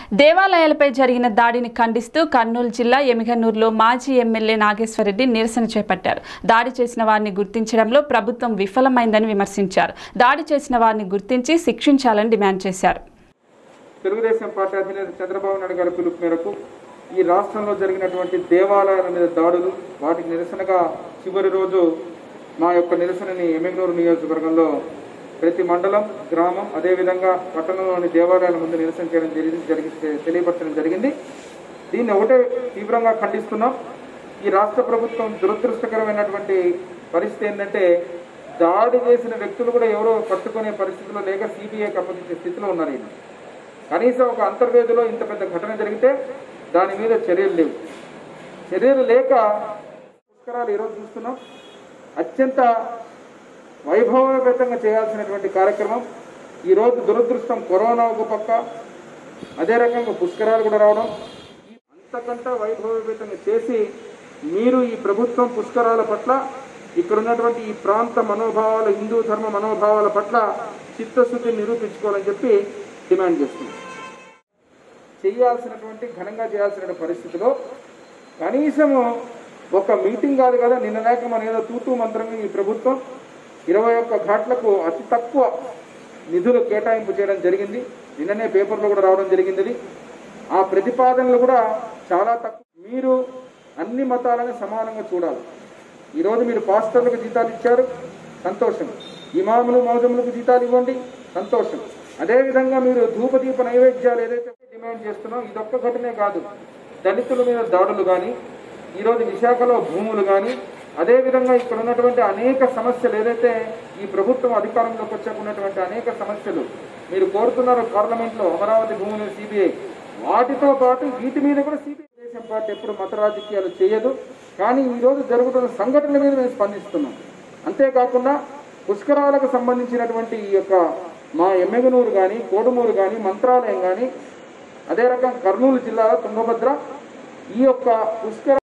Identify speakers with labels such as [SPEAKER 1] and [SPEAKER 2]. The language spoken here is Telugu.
[SPEAKER 1] దేవాలయాలపై జరిగిన దాడిని ఖండిస్తూ కర్నూలు జిల్లా ఎమిగనూరులో మాజీ ఎమ్మెల్యే నాగేశ్వరరెడ్డి నిరసన చేపట్టారు దాడి చేసిన వారిని గుర్తించడంలో ప్రభుత్వం విఫలమైందని విమర్శించారు దాడి చేసిన వారిని గుర్తించి శిక్షించాలని డిమాండ్ చేశారు
[SPEAKER 2] తెలుగుదేశం పార్టీ అధినేత చంద్రబాబు నాయుడు గారి పిలుపు మేరకు ఈ రాష్ట్రంలో జరిగినటువంటి దేవాలయాల మీద దాడులు వాటికి నిరసనగా చివరి రోజు మా యొక్క నిరసనని ఎమ్మెగ్నూరు నియోజకవర్గంలో ప్రతి మండలం గ్రామం అదేవిధంగా పట్టణంలోని దేవాలయాల ముందు నిరసన చేయడం జరిగింది జరిగి తెలియపరచడం జరిగింది దీన్ని ఒకటే తీవ్రంగా ఖండిస్తున్నాం ఈ రాష్ట్ర ప్రభుత్వం దురదృష్టకరమైనటువంటి పరిస్థితి ఏంటంటే దాడి చేసిన వ్యక్తులు కూడా ఎవరో పట్టుకునే పరిస్థితిలో లేక సిబిఐకి అప్పగించే స్థితిలో ఉన్నారు ఈయన కనీసం ఒక అంతర్వేదిలో ఇంత పెద్ద ఘటన జరిగితే దాని మీద చర్యలు లేవు చర్యలు లేక పుష్కరాలు ఈరోజు చూస్తున్నాం అత్యంత వైభవపేతంగా చేయాల్సినటువంటి కార్యక్రమం ఈరోజు దురదృష్టం కరోనా ఒక పక్క అదే రకంగా పుష్కరాలు కూడా రావడం అంతకంటే వైభవపేతంగా చేసి మీరు ఈ ప్రభుత్వం పుష్కరాల పట్ల ఇక్కడ ఉన్నటువంటి ఈ ప్రాంత మనోభావాల హిందూ ధర్మ మనోభావాల పట్ల చిత్తశుద్ధి నిరూపించుకోవాలని చెప్పి డిమాండ్ చేస్తుంది చేయాల్సినటువంటి ఘనంగా చేయాల్సిన పరిస్థితిలో కనీసము ఒక మీటింగ్ కాదు కదా నిన్న లేక మన ఏదో తూతూ మంత్రంగా ఈ ప్రభుత్వం ఇరవై ఒక్క ఘాట్లకు అతి తక్కువ నిధులు కేటాయింపు చేయడం జరిగింది నిన్ననే పేపర్లో కూడా రావడం జరిగింది అది. ఆ ప్రతిపాదనలు కూడా చాలా తక్కువ మీరు అన్ని మతాలను సమానంగా చూడాలి ఈరోజు మీరు పాస్టర్లకు జీతాలు ఇచ్చారు సంతోషం ఇమాములు మౌజములకు జీతాలు ఇవ్వండి సంతోషం అదేవిధంగా మీరు ధూపదీప నైవేద్యాలు ఏదైతే డిమాండ్ చేస్తున్నాం ఇదొక్క ఘటనే కాదు దళితుల మీద దాడులు కానీ ఈరోజు విశాఖలో భూములు కానీ అదేవిధంగా ఇక్కడ ఉన్నటువంటి అనేక సమస్యలు ఏదైతే ఈ ప్రభుత్వం అధికారంలోకి వచ్చాక ఉన్నటువంటి అనేక సమస్యలు మీరు కోరుతున్నారు పార్లమెంట్లో అమరావతి భూములు సిబిఐ వాటితో పాటు వీటి మీద కూడా సిబిఐ దేశం పార్టీ ఎప్పుడు మత రాజకీయాలు చేయదు కానీ ఈ రోజు జరుగుతున్న సంఘటనల మీద మేము స్పందిస్తున్నాం అంతేకాకుండా పుష్కరాలకు సంబంధించినటువంటి ఈ యొక్క మా ఎమ్మెగనూరు కానీ కోడుమూరు కానీ మంత్రాలయం కానీ అదే రకం కర్నూలు జిల్లాలో తుంగభద్ర ఈ యొక్క పుష్కర